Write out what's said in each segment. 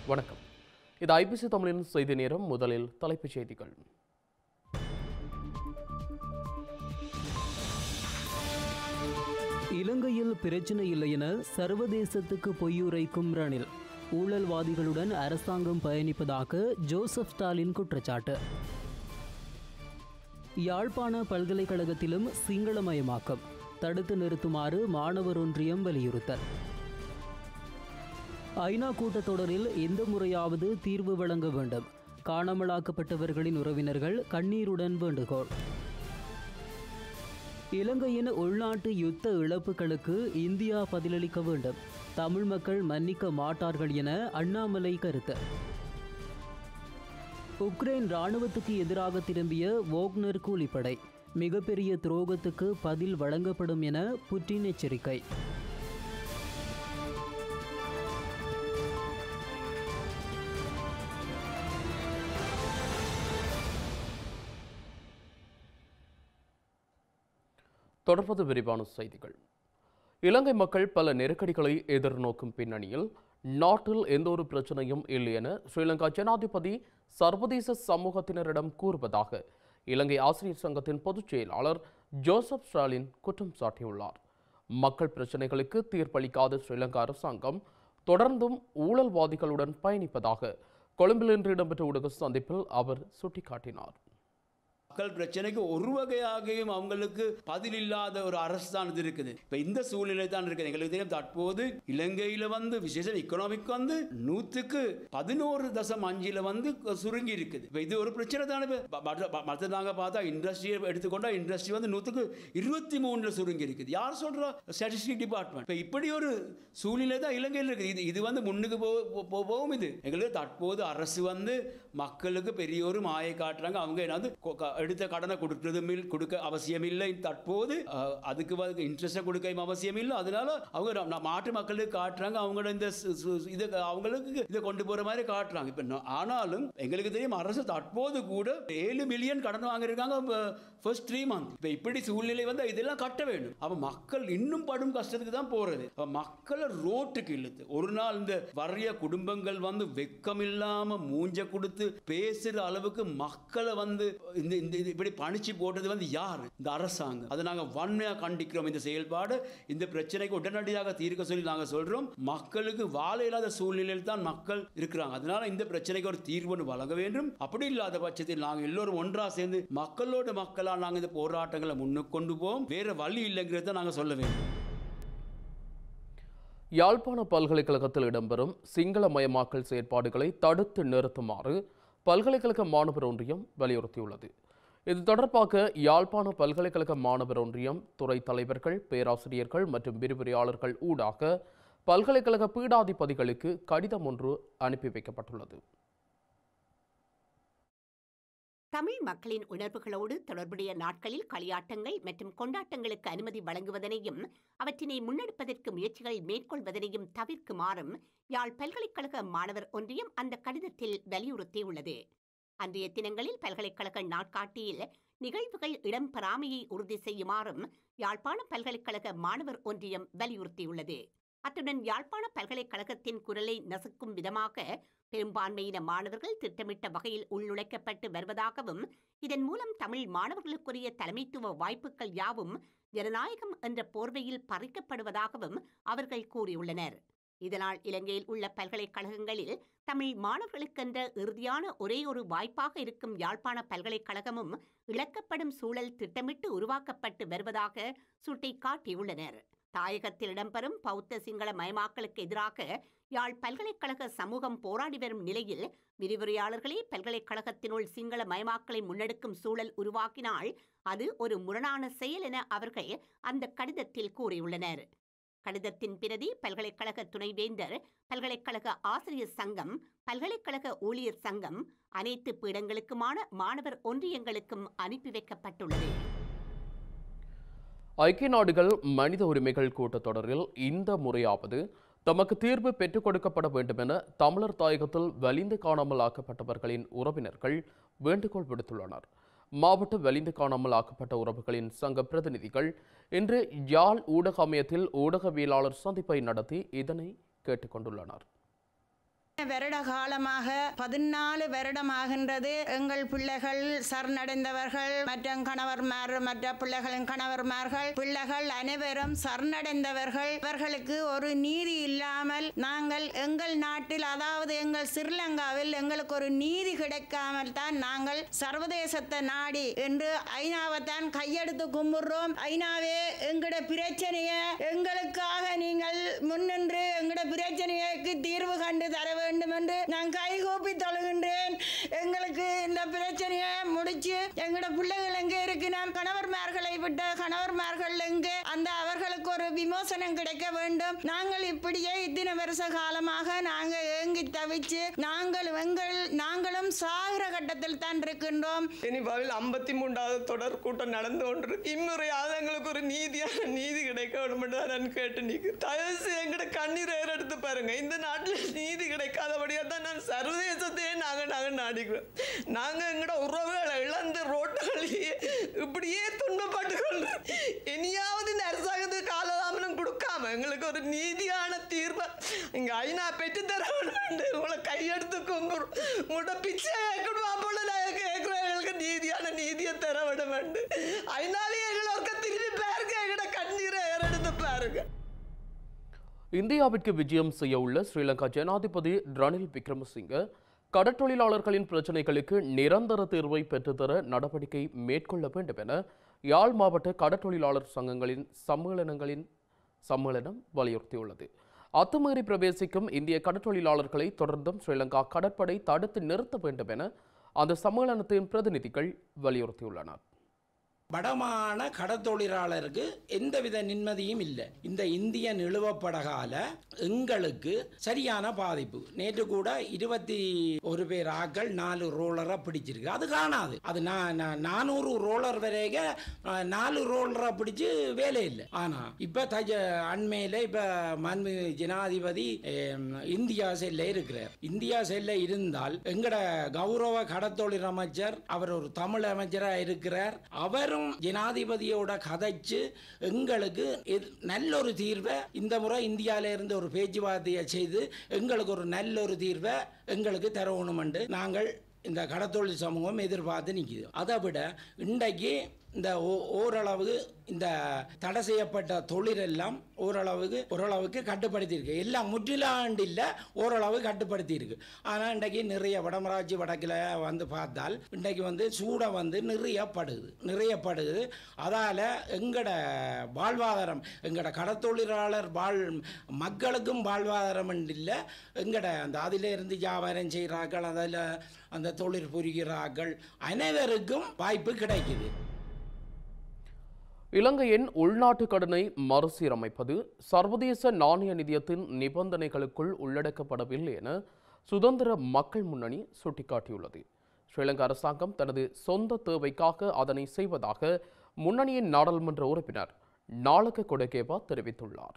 வணக்கம் இது ஐபிசி தமிழின் செய்தி நேரம் முதலில் தலைப்புச் செய்திகள் இலங்கையில் பிரச்சனை இல்லை என சர்வதேசத்துக்கு பொய்யுரைக்கும் ரணில் ஊழல்வாதிகளுடன் அரசாங்கம் பயணிப்பதாக ஜோசப் ஸ்டாலின் குற்றச்சாட்டு யாழ்ப்பாண பல்கலைக்கழகத்திலும் சிங்களமயமாக்கம் தடுத்து நிறுத்துமாறு மாணவர் ஒன்றியம் வலியுறுத்தல் ஐநா கூட்டத்தொடரில் எந்த முறையாவது தீர்வு வழங்க வேண்டும் காணாமலாக்கப்பட்டவர்களின் உறவினர்கள் கண்ணீருடன் வேண்டுகோள் இலங்கையின் உள்நாட்டு யுத்த இழப்புகளுக்கு இந்தியா பதிலளிக்க வேண்டும் தமிழ் மக்கள் மன்னிக்க மாட்டார்கள் என அண்ணாமலை கருத்து உக்ரைன் ராணுவத்துக்கு எதிராக திரும்பிய வோக்னர் கூலிப்படை மிகப்பெரிய துரோகத்துக்கு பதில் வழங்கப்படும் என புட்டின் எச்சரிக்கை தொடர்பது விரிவான செய்திகள் இலங்கை மக்கள் பல நெருக்கடிகளை எதிர்நோக்கும் பின்னணியில் நாட்டில் எந்த ஒரு பிரச்சனையும் இல்லை என ஸ்ரீலங்கா ஜனாதிபதி சர்வதேச சமூகத்தினரிடம் கூறுவதாக இலங்கை ஆசிரியர் சங்கத்தின் பொதுச் செயலாளர் ஜோசப் ஸ்டாலின் குற்றம் சாட்டியுள்ளார் மக்கள் பிரச்சனைகளுக்கு தீர்ப்பளிக்காத ஸ்ரீலங்கா அரசாங்கம் தொடர்ந்தும் ஊழல்வாதிகளுடன் பயணிப்பதாக கொழும்பில் இன்று இடம்பெற்ற ஊடக சந்திப்பில் அவர் சுட்டிக்காட்டினார் மக்கள் பிரச்சனைக்கு ஒரு வகையாகவும் அவங்களுக்கு பதில் இல்லாத ஒரு அரசு தான் இது இருக்குது இப்போ இந்த சூழ்நிலை தான் இருக்குது எங்களுக்கு தெரியும் தற்போது இலங்கையில் வந்து விசேஷம் இக்கனாமிக் வந்து நூற்றுக்கு பதினோரு தசம் அஞ்சில் வந்து சுருங்கி இருக்குது இப்போ இது ஒரு பிரச்சனை தானே மற்ற நாங்கள் பார்த்தா இண்டஸ்ட்ரியை எடுத்துக்கொண்டா இண்டஸ்ட்ரி வந்து நூற்றுக்கு இருபத்தி மூணில் சுருங்கி இருக்குது யார் சொல்கிறா ஸ்டாட்டிஸ்டிக் டிபார்ட்மெண்ட் இப்போ இப்படி ஒரு சூழ்நிலை தான் இலங்கையில் இருக்குது இது இது வந்து முன்னுக்கு போ போ- போகவும் இது எங்களுக்கு தற்போது அரசு வந்து மக்களுக்கு பெரிய ஒரு மாயை காட்டுறாங்க அவங்க என்னது கொ- க- எடுத்த கடனை கொடுக்கறதும் இல் கொடுக்க அவசியம் இல்லை தற்போது அஹ், அதுக்கு வந்து இன்ட்ரெஸ்ட்டை கொடுக்க அவசியம் இல்லை அதனால அவங்க நம்ம- நம்ம நாட்டு மக்களுக்கு காட்டுறாங்க அவங்களோட இந்த சு- சு- இது அவங்களுக்கு இதை கொண்டு போற மாதிரி காட்டுறாங்க இப்போ நா- ஆனாலும் எங்களுக்கு தெரியும் அரசு தற்போது கூட ஏழு மில்லியன் கடன் வாங்கியிருக்காங்க ஃபர்ஸ்ட் த்ரீ மந்த் இப்போ இப்படி சூழ்நிலை வந்து இதெல்லாம் கட்ட வேண்டும் அப்போ மக்கள் இன்னும் படும் கஷ்டத்துக்கு தான் போறது அப்போ மக்களை ரோட்டுக்கு இழுத்து ஒரு நாள் இந்த வறிய குடும்பங்கள் வந்து வெக்கம் இல்லாம மூஞ்ச கொடுத்து பேசுற அளவுக்கு மக்களை வந்து இந்த இந்த இது இப்படி பணிச்சு போட்டது வந்து யார் இந்த அரசாங்கம் அதை நாங்கள் வன்மையாக கண்டிக்கிறோம் இந்த செயல்பாடு இந்த பிரச்சனைக்கு உடனடியாக தீர்க்க சொல்லி நாங்கள் சொல்றோம் மக்களுக்கு வாழ இல்லாத சூழ்நிலையில் தான் மக்கள் இருக்கிறாங்க அதனால இந்த பிரச்சனைக்கு ஒரு தீர்வு ஒன்று வழங்க வேண்டும் அப்படி இல்லாத பட்சத்தில் நாங்கள் எல்லோரும் ஒன்றா சேர்ந்து மக்களோட மக்களா நாங்கள் இந்த போராட்டங்களை முன்னுக்கு கொண்டு போவோம் வேற வழி இல்லைங்கிறத நாங்கள் சொல்ல வேண்டும் யாழ்ப்பாண பல்கலைக்கழகத்தில் இடம்பெறும் சிங்களமயமாக்கல் செயற்பாடுகளை தடுத்து நிறுத்துமாறு பல்கலைக்கழக மாணவர் ஒன்றியம் வலியுறுத்தியுள்ளது இது தொடர்பாக யாழ்ப்பாண பல்கலைக்கழக மாணவர் ஒன்றியம் துறை தலைவர்கள் பேராசிரியர்கள் மற்றும் விரிவுரையாளர்கள் ஊடாக பல்கலைக்கழக பீடாதிபதிகளுக்கு கடிதம் ஒன்று அனுப்பி வைக்கப்பட்டுள்ளது தமிழ் மக்களின் உணர்வுகளோடு தொடர்புடைய நாட்களில் களியாட்டங்கள் மற்றும் கொண்டாட்டங்களுக்கு அனுமதி வழங்குவதனையும் அவற்றினை முன்னெடுப்பதற்கு முயற்சிகள் மேற்கொள்வதனையும் தவிர்க்குமாறும் யாழ் பல்கலைக்கழக மாணவர் ஒன்றியம் அந்த கடிதத்தில் வலியுறுத்தியுள்ளது அன்றைய தினங்களில் பல்கலைக்கழக நாட்காட்டியில் நிகழ்வுகள் இடம்பெறாமையை உறுதி செய்யுமாறும் யாழ்ப்பாண பல்கலைக்கழக மாணவர் ஒன்றியம் வலியுறுத்தியுள்ளது அத்துடன் யாழ்ப்பாண பல்கலைக்கழகத்தின் குரலை நசுக்கும் விதமாக பெரும்பான்மையின மாணவர்கள் திட்டமிட்ட வகையில் உள்நுழைக்கப்பட்டு வருவதாகவும் இதன் மூலம் தமிழ் மாணவர்களுக்குரிய தலைமைத்துவ வாய்ப்புகள் யாவும் ஜனநாயகம் என்ற போர்வையில் பறிக்கப்படுவதாகவும் அவர்கள் கூறியுள்ளனர் இதனால் இலங்கையில் உள்ள பல்கலைக்கழகங்களில் தமிழ் மாணவர்களுக்கென்ற இறுதியான ஒரே ஒரு வாய்ப்பாக இருக்கும் யாழ்ப்பாண பல்கலைக்கழகமும் இழக்கப்படும் சூழல் திட்டமிட்டு உருவாக்கப்பட்டு வருவதாக சுட்டிக்காட்டியுள்ளனர் தாயகத்தில் இடம்பெறும் பௌத்த சிங்கள மயமாக்கலுக்கு எதிராக யாழ் பல்கலைக்கழக சமூகம் போராடி வரும் நிலையில் விரிவுரையாளர்களே பல்கலைக்கழகத்தினுள் சிங்கள மயமாக்கலை முன்னெடுக்கும் சூழல் உருவாக்கினால் அது ஒரு முரணான செயல் என அவர்கள் அந்த கடிதத்தில் கூறியுள்ளனர் கடிதத்தின் பிரதி பல்கலைக்கழக துணைவேந்தர் பல்கலைக்கழக ஆசிரியர் சங்கம் பல்கலைக்கழக ஊழியர் சங்கம் அனைத்து பீடங்களுக்குமான மாணவர் ஒன்றியங்களுக்கும் அனுப்பி வைக்கப்பட்டுள்ளது ஐக்கிய நாடுகள் மனித உரிமைகள் கூட்டத்தொடரில் இந்த முறையாவது தமக்கு தீர்வு பெற்றுக் கொடுக்கப்பட வேண்டும் என தமிழர் தாயகத்தில் வலிந்து காணாமல் ஆக்கப்பட்டவர்களின் உறவினர்கள் வேண்டுகோள் விடுத்துள்ளனர் மாவட்ட வலிந்து காணாமல் ஆக்கப்பட்ட உறவுகளின் சங்க பிரதிநிதிகள் இன்று யாழ் ஊடக அமையத்தில் ஊடகவியலாளர் சந்திப்பை நடத்தி இதனை கேட்டுக்கொண்டுள்ளனர் வருட காலமாக பதினாலு வருடமாகின்றது எங்கள் பிள்ளைகள் சரணடைந்தவர்கள் மற்ற கணவர்மார் மற்ற பிள்ளைகளின் கணவர்மார்கள் பிள்ளைகள் அனைவரும் சரணடைந்தவர்கள் இவர்களுக்கு ஒரு நீதி இல்லாமல் நாங்கள் எங்கள் நாட்டில் அதாவது எங்கள் ஸ்ரீலங்காவில் எங்களுக்கு ஒரு நீதி கிடைக்காமல் தான் நாங்கள் சர்வதேசத்தை நாடி என்று ஐநாவை தான் கையெடுத்து கும்பிடுறோம் ஐநாவே எங்கட பிரச்சனையை எங்களுக்காக நீங்கள் முன்னின்று எங்கட பிரச்சனைக்கு தீர்வு கண்டு தர வேண்டும் என்று நான் கைகூப்பி தொழுகின்றேன் எங்களுக்கு இந்த பிரச்சனையை முடிச்சு எங்கட பிள்ளைகள் எங்கே இருக்கிறோம் கணவர்மார்களை விட்ட கணவர்மார்கள் எங்கே அந்த அவர்களுக்கு ஒரு விமோசனம் கிடைக்க வேண்டும் நாங்கள் இப்படியே இத்தனை வருஷ காலமாக நாங்கள் ஏங்கி தவிச்சு நாங்கள் எங்கள் நாங்களும் சாகிற கட்டத்தில் தான் இருக்கின்றோம் ஜெனிவாவில் ஐம்பத்தி மூன்றாவது தொடர் கூட்டம் நடந்து கொண்டு இம்முறையாவது எங்களுக்கு ஒரு நீதியான நீதி கிடைக்க வேண்டும் என்று தான் நான் கேட்டு நிற்கு தயவு செய்து எங்கட கண்ணீர் எடுத்து பாருங்க இந்த நாட்டில் நீதி கிடைக்காதபடியாக தான் நான் சர்வதேசத்தையே நாங்கள் நாங்கள் நாடிக்கிறோம் நாங்கள் எங்கட உறவுகளை இழந்து ரோட்டுகளிலேயே இப்படியே துன்பப்பட்டு கொண்டு இனியாவது இந்த அரசாங்கத்துக்கு காலதாமனம் கொடுக்காம எங்களுக்கு ஒரு நீதியான தீர்வை இங்க ஐநா பெற்று தர வேண்டும் உங்களை கையெடுத்து கும்பிடும் உங்களோட பிச்சை கேட்கணும் போல நான் கேட்கிறேன் எங்களுக்கு நீதியான நீதியை தர விட வேண்டும் ஐநாலே எங்களை ஒருக்க திரும்பி பாருங்க எங்கட கண்ணீரை ஏறெடுத்து பாருங்க இந்தியாவிற்கு விஜயம் செய்ய உள்ள ஸ்ரீலங்கா ஜனாதிபதி ரணில் விக்ரமசிங்க கடற்றொழிலாளர்களின் பிரச்சினைகளுக்கு நிரந்தர தீர்வை பெற்றுத்தர நடவடிக்கை மேற்கொள்ள வேண்டும் என யாழ் மாவட்ட கடற்றொழிலாளர் சங்கங்களின் சம்மேளனங்களின் சம்மேளனம் வலியுறுத்தியுள்ளது அத்துமீறி பிரவேசிக்கும் இந்திய கடற்றொழிலாளர்களை தொடர்ந்தும் ஸ்ரீலங்கா கடற்படை தடுத்து நிறுத்த வேண்டும் என அந்த சம்மேளனத்தின் பிரதிநிதிகள் வலியுறுத்தியுள்ளனர் வடமான கடத்தொழிலாளருக்கு எந்தவித நிம்மதியும் இல்லை இந்த இந்திய நிலுவப்படகால எங்களுக்கு சரியான பாதிப்பு நேற்று கூட இருபத்தி ஒரு பேர் ஆக்கள் நாலு ரோலரை பிடிச்சிருக்கு அது காணாது அது நா- நா- நானூறு ரோலர் வரைக அஹ், நாலு ரோலரை பிடிச்சு வேலை இல்லை ஆனா இப்ப தஜ அண்மையில இப்ப மன்மு ஜனாதிபதி அஹ், இந்தியா செல்ல இருக்கிறார் இந்தியா செல்ல இருந்தால் எங்கட கௌரவ கடத்தொழில் அமைச்சர் அவர் ஒரு தமிழ் அமைச்சரா இருக்கிறார் அவரும் ஜனாதிபதியோட கதைச்சு எங்களுக்கு எது- நல்ல ஒரு தீர்வை இந்த முறை இந்தியால இருந்து ஒரு பேச்சுவார்த்தையை செய்து எங்களுக்கு ஒரு நல்ல ஒரு தீர்வை எங்களுக்கு தரணுமென்று நாங்கள் இந்த கடத்தொழில் சமூகம் எதிர்பார்த்து நிற்கிது அதை விட இன்றைக்கு இந்த ஓ- ஓரளவு இந்த தடை செய்யப்பட்ட தொழிலெல்லாம் ஓரளவுக்கு ஓரளவுக்கு கட்டுப்படுத்தியிருக்கு எல்லாம் முற்றிலாண்டு இல்லை ஓரளவு கட்டுப்படுத்தியிருக்கு ஆனால் இன்றைக்கு நிறைய வடமராட்சி வடக்கில் வந்து பார்த்தால் இன்றைக்கு வந்து சூடை வந்து நிறைய படுகுது நிறைய படுகுது அதால் எங்கட வாழ்வாதாரம் எங்கட கடத்தொழிலாளர் வாழ் மக்களுக்கும் வாழ்வாதாரம் இல்லை எங்கட அந்த அதில் இருந்து வியாபாரம் செய்கிறார்கள் அதில் அந்த தொழில் புரிகிறார்கள் அனைவருக்கும் வாய்ப்பு கிடைக்குது இலங்கையின் உள்நாட்டு கடனை மறுசீரமைப்பது சர்வதேச நாணய நிதியத்தின் நிபந்தனைகளுக்குள் உள்ளடக்கப்படவில்லை என சுதந்திர மக்கள் முன்னணி சுட்டிக்காட்டியுள்ளது ஸ்ரீலங்கா அரசாங்கம் தனது சொந்த தேவைக்காக அதனை செய்வதாக முன்னணியின் நாடாளுமன்ற உறுப்பினர் நாளக கொடகேபா தெரிவித்துள்ளார்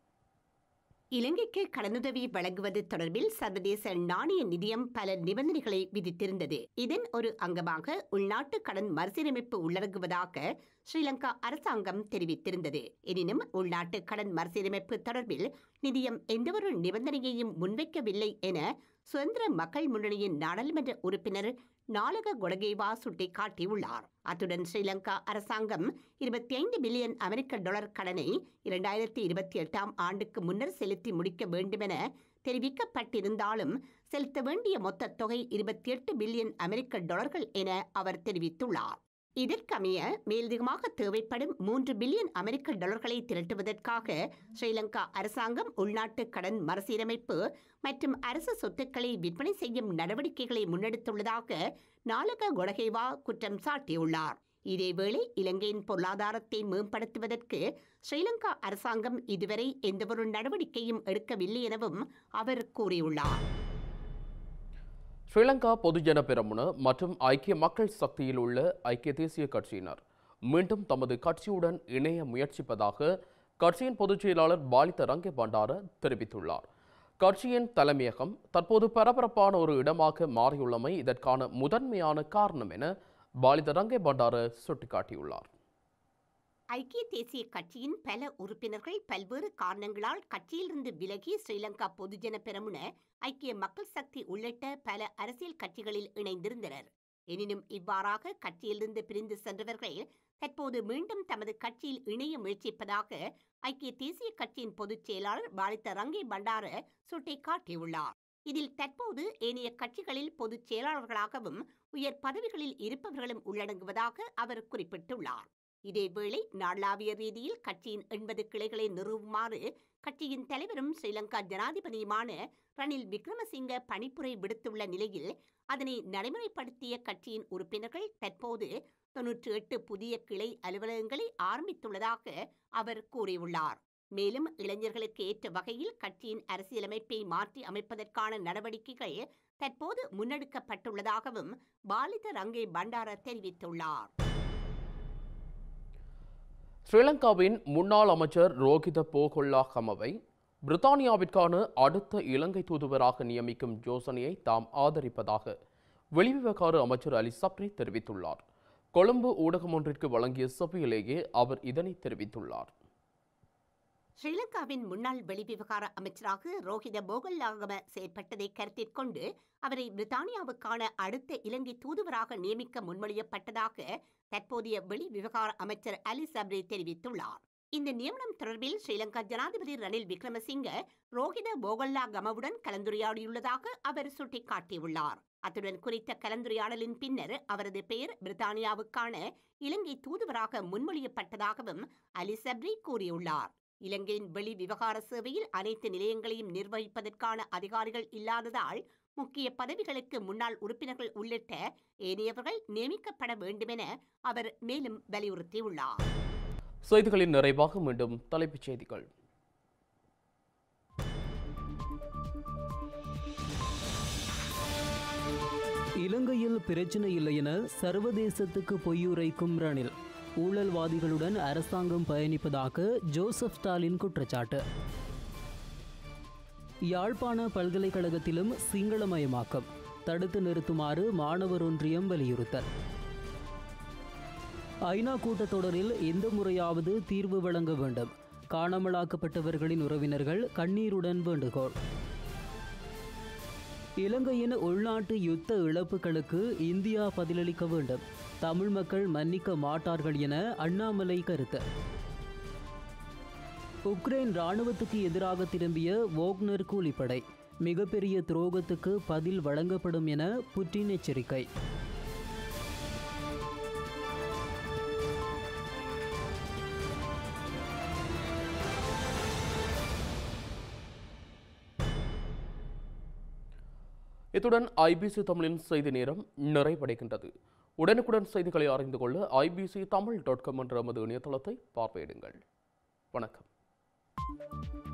இலங்கைக்கு கடனுதவி வழங்குவது தொடர்பில் சர்வதேச நாணய நிதியம் பல நிபந்தனைகளை விதித்திருந்தது இதன் ஒரு அங்கமாக உள்நாட்டு கடன் மறுசீரமைப்பு உள்ளடங்குவதாக ஸ்ரீலங்கா அரசாங்கம் தெரிவித்திருந்தது எனினும் உள்நாட்டு கடன் மறுசீரமைப்பு தொடர்பில் நிதியம் எந்தவொரு நிபந்தனையையும் முன்வைக்கவில்லை என சுதந்திர மக்கள் முன்னணியின் நாடாளுமன்ற உறுப்பினர் நாலக கொடகேவா சுட்டிக்காட்டியுள்ளார் அத்துடன் ஸ்ரீலங்கா அரசாங்கம் இருபத்தி ஐந்து பில்லியன் அமெரிக்க டாலர் கடனை இரண்டாயிரத்தி இருபத்தி எட்டாம் ஆண்டுக்கு முன்னர் செலுத்தி முடிக்க வேண்டுமென தெரிவிக்கப்பட்டிருந்தாலும் செலுத்த வேண்டிய மொத்த தொகை இருபத்தி எட்டு பில்லியன் அமெரிக்க டாலர்கள் என அவர் தெரிவித்துள்ளார் இதற்கமைய மேலதிகமாக தேவைப்படும் மூன்று பில்லியன் அமெரிக்க டாலர்களை திரட்டுவதற்காக ஸ்ரீலங்கா அரசாங்கம் உள்நாட்டு கடன் மறுசீரமைப்பு மற்றும் அரசு சொத்துக்களை விற்பனை செய்யும் நடவடிக்கைகளை முன்னெடுத்துள்ளதாக நாலக கொடகேவா குற்றம் சாட்டியுள்ளார் இதேவேளை இலங்கையின் பொருளாதாரத்தை மேம்படுத்துவதற்கு ஸ்ரீலங்கா அரசாங்கம் இதுவரை எந்தவொரு நடவடிக்கையும் எடுக்கவில்லை எனவும் அவர் கூறியுள்ளார் ஸ்ரீலங்கா பொதுஜன பெரமுன மற்றும் ஐக்கிய மக்கள் சக்தியில் உள்ள ஐக்கிய தேசிய கட்சியினர் மீண்டும் தமது கட்சியுடன் இணைய முயற்சிப்பதாக கட்சியின் பொதுச் செயலாளர் பாலித ரங்கே பண்டார தெரிவித்துள்ளார் கட்சியின் தலைமையகம் தற்போது பரபரப்பான ஒரு இடமாக மாறியுள்ளமை இதற்கான முதன்மையான காரணம் என பாலித ரங்கே பண்டார சுட்டிக்காட்டியுள்ளார் ஐக்கிய தேசிய கட்சியின் பல உறுப்பினர்கள் பல்வேறு காரணங்களால் கட்சியிலிருந்து விலகி ஸ்ரீலங்கா பொதுஜன பெரமுன ஐக்கிய மக்கள் சக்தி உள்ளிட்ட பல அரசியல் கட்சிகளில் இணைந்திருந்தனர் எனினும் இவ்வாறாக கட்சியிலிருந்து பிரிந்து சென்றவர்கள் தற்போது மீண்டும் தமது கட்சியில் இணைய முயற்சிப்பதாக ஐக்கிய தேசிய கட்சியின் பொதுச் செயலாளர் பாலித்த ரங்கே பண்டார சுட்டிக்காட்டியுள்ளார் இதில் தற்போது ஏனைய கட்சிகளில் பொதுச் செயலாளர்களாகவும் உயர் பதவிகளில் இருப்பவர்களும் உள்ளடங்குவதாக அவர் குறிப்பிட்டுள்ளார் இதேவேளை நாளாவிய ரீதியில் கட்சியின் எண்பது கிளைகளை நிறுவுமாறு கட்சியின் தலைவரும் ஸ்ரீலங்கா ஜனாதிபதியுமான ரணில் விக்ரமசிங்க பணிப்புரை விடுத்துள்ள நிலையில் அதனை நடைமுறைப்படுத்திய கட்சியின் உறுப்பினர்கள் தற்போது தொன்னூற்றி எட்டு புதிய கிளை அலுவலகங்களை ஆரம்பித்துள்ளதாக அவர் கூறியுள்ளார் மேலும் இளைஞர்களுக்கு ஏற்ற வகையில் கட்சியின் அரசியலமைப்பை மாற்றி அமைப்பதற்கான நடவடிக்கைகள் தற்போது முன்னெடுக்கப்பட்டுள்ளதாகவும் பாலித ரங்கே பண்டார தெரிவித்துள்ளார் ஸ்ரீலங்காவின் முன்னாள் அமைச்சர் ரோகித போகொல்லா ஹமவை பிரித்தானியாவிற்கான அடுத்த இலங்கை தூதுவராக நியமிக்கும் யோசனையை தாம் ஆதரிப்பதாக வெளிவிவகார அமைச்சர் அலி சப்ரி தெரிவித்துள்ளார் கொழும்பு ஊடகம் ஒன்றிற்கு வழங்கிய சபையிலேயே அவர் இதனை தெரிவித்துள்ளார் ஸ்ரீலங்காவின் முன்னாள் வெளிவிவகார அமைச்சராக ரோஹித போகல்லாகம செயற்பட்டதை கருத்தில் கொண்டு அவரை பிரித்தானியாவுக்கான அடுத்த இலங்கை தூதுவராக நியமிக்க முன்மொழியப்பட்டதாக தற்போதைய வெளிவிவகார அமைச்சர் அலி சப்ரி தெரிவித்துள்ளார் இந்த நியமனம் தொடர்பில் ஸ்ரீலங்கா ஜனாதிபதி ரணில் விக்ரமசிங்க ரோஹித போகல்லா கமவுடன் கலந்துரையாடியுள்ளதாக அவர் சுட்டிக்காட்டியுள்ளார் அத்துடன் குறித்த கலந்துரையாடலின் பின்னர் அவரது பெயர் பிரித்தானியாவுக்கான இலங்கை தூதுவராக முன்மொழியப்பட்டதாகவும் அலி சப்ரி கூறியுள்ளார் இலங்கையின் வெளி விவகார சேவையில் அனைத்து நிலையங்களையும் நிர்வகிப்பதற்கான அதிகாரிகள் இல்லாததால் முக்கிய பதவிகளுக்கு முன்னாள் உறுப்பினர்கள் உள்ளிட்ட ஏனையவர்கள் நியமிக்கப்பட வேண்டுமென அவர் மேலும் வலியுறுத்தியுள்ளார் செய்திகளின் நிறைவாக மீண்டும் தலைப்புச் செய்திகள் இலங்கையில் பிரச்சனை இல்லை என சர்வதேசத்துக்கு பொய்யுரைக்கும் ரணில் ஊழல்வாதிகளுடன் அரசாங்கம் பயணிப்பதாக ஜோசப் ஸ்டாலின் குற்றச்சாட்டு யாழ்ப்பாண பல்கலைக்கழகத்திலும் சிங்களமயமாக்கம் தடுத்து நிறுத்துமாறு மாணவர் ஒன்றியம் வலியுறுத்தல் ஐநா கூட்டத்தொடரில் எந்த முறையாவது தீர்வு வழங்க வேண்டும் காணாமலாக்கப்பட்டவர்களின் உறவினர்கள் கண்ணீருடன் வேண்டுகோள் இலங்கையின் உள்நாட்டு யுத்த இழப்புகளுக்கு இந்தியா பதிலளிக்க வேண்டும் தமிழ் மக்கள் மன்னிக்க மாட்டார்கள் என அண்ணாமலை கருத்து உக்ரைன் ராணுவத்துக்கு எதிராக திரும்பிய வோக்னர் கூலிப்படை மிகப்பெரிய துரோகத்துக்கு பதில் வழங்கப்படும் என புட்டின் எச்சரிக்கை இத்துடன் ஐபிசி தமிழின் செய்தி நேரம் நிறைவடைகின்றது உடனுக்குடன் செய்திகளை அறிந்து கொள்ள ஐபிசி தமிழ் டாட் காம் என்ற எமது இணையதளத்தை பார்வையிடுங்கள் வணக்கம்